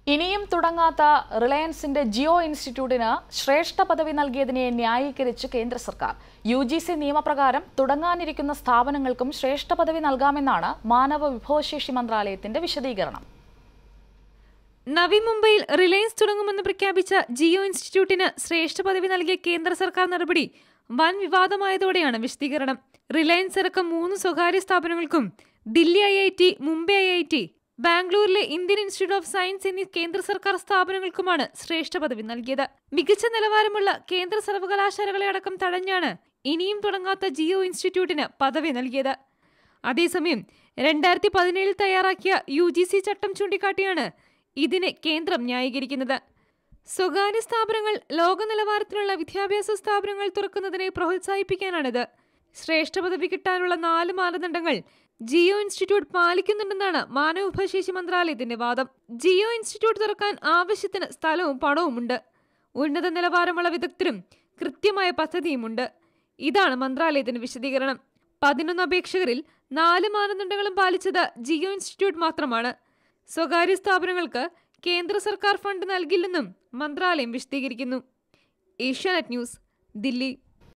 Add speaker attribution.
Speaker 1: ഇനിയും തുടങ്ങാത്ത റിലയൻസിന്റെ ജിയോ ഇൻസ്റ്റിറ്റ്യൂട്ടിന് ശ്രേഷ്ഠ പദവി നൽകിയതിനെ ന്യായീകരിച്ച് കേന്ദ്ര സർക്കാർ യു ജി സി നിയമപ്രകാരം തുടങ്ങാനിരിക്കുന്ന സ്ഥാപനങ്ങൾക്കും ശ്രേഷ്ഠ പദവി നൽകാമെന്നാണ് മാനവ വിഭവശേഷി മന്ത്രാലയത്തിന്റെ വിശദീകരണം
Speaker 2: നവി മുംബൈയിൽ റിലയൻസ് തുടങ്ങുമെന്ന് പ്രഖ്യാപിച്ച ജിയോ ഇൻസ്റ്റിറ്റ്യൂട്ടിന് ശ്രേഷ്ഠ പദവി നൽകിയ കേന്ദ്ര സർക്കാർ നടപടി വൻ വിവാദമായതോടെയാണ് വിശദീകരണം റിലയൻസ് അടക്കം മൂന്ന് സ്വകാര്യ സ്ഥാപനങ്ങൾക്കും Delhi I I T Mumbai I I T ബാംഗ്ലൂരിലെ ഇന്ത്യൻ ഇൻസ്റ്റിറ്റ്യൂട്ട് ഓഫ് സയൻസ് എന്നീ കേന്ദ്ര സർക്കാർ സ്ഥാപനങ്ങൾക്കുമാണ് ശ്രേഷ്ഠ പദവി നൽകിയത് മികച്ച നിലവാരമുള്ള കേന്ദ്ര സർവകലാശാലകളെ അടക്കം തടഞ്ഞാണ് ഇനിയും തുടങ്ങാത്ത ജിയോ ഇൻസ്റ്റിറ്റ്യൂട്ടിന് പദവി നൽകിയത് അതേസമയം രണ്ടായിരത്തി പതിനേഴിൽ തയ്യാറാക്കിയ യു ജി സി ചട്ടം ചൂണ്ടിക്കാട്ടിയാണ് ഇതിനെ കേന്ദ്രം ന്യായീകരിക്കുന്നത് സ്വകാര്യ സ്ഥാപനങ്ങൾ ലോക നിലവാരത്തിലുള്ള വിദ്യാഭ്യാസ സ്ഥാപനങ്ങൾ തുറക്കുന്നതിനെ പ്രോത്സാഹിപ്പിക്കാനാണിത് ശ്രേഷ്ഠ പദവി കിട്ടാനുള്ള നാല് മാനദണ്ഡങ്ങൾ ജിയോ ഇൻസ്റ്റിറ്റ്യൂട്ട് പാലിക്കുന്നുണ്ടെന്നാണ് മാനവവിഭവശേഷി മന്ത്രാലയത്തിന്റെ വാദം ജിയോ ഇൻസ്റ്റിറ്റ്യൂട്ട് തുറക്കാൻ ആവശ്യത്തിന് സ്ഥലവും പണവുമുണ്ട് ഉന്നത നിലവാരമുള്ള വിദഗ്ധരും കൃത്യമായ പദ്ധതിയുമുണ്ട് ഇതാണ് മന്ത്രാലയത്തിന്റെ വിശദീകരണം പതിനൊന്ന് അപേക്ഷകരിൽ നാല് മാനദണ്ഡങ്ങളും പാലിച്ചത് ജിയോ ഇൻസ്റ്റിറ്റ്യൂട്ട് മാത്രമാണ് സ്വകാര്യ സ്ഥാപനങ്ങൾക്ക് കേന്ദ്ര സർക്കാർ ഫണ്ട് നൽകില്ലെന്നും മന്ത്രാലയം വിശദീകരിക്കുന്നു ഏഷ്യാനെറ്റ് ന്യൂസ് ദില്ലി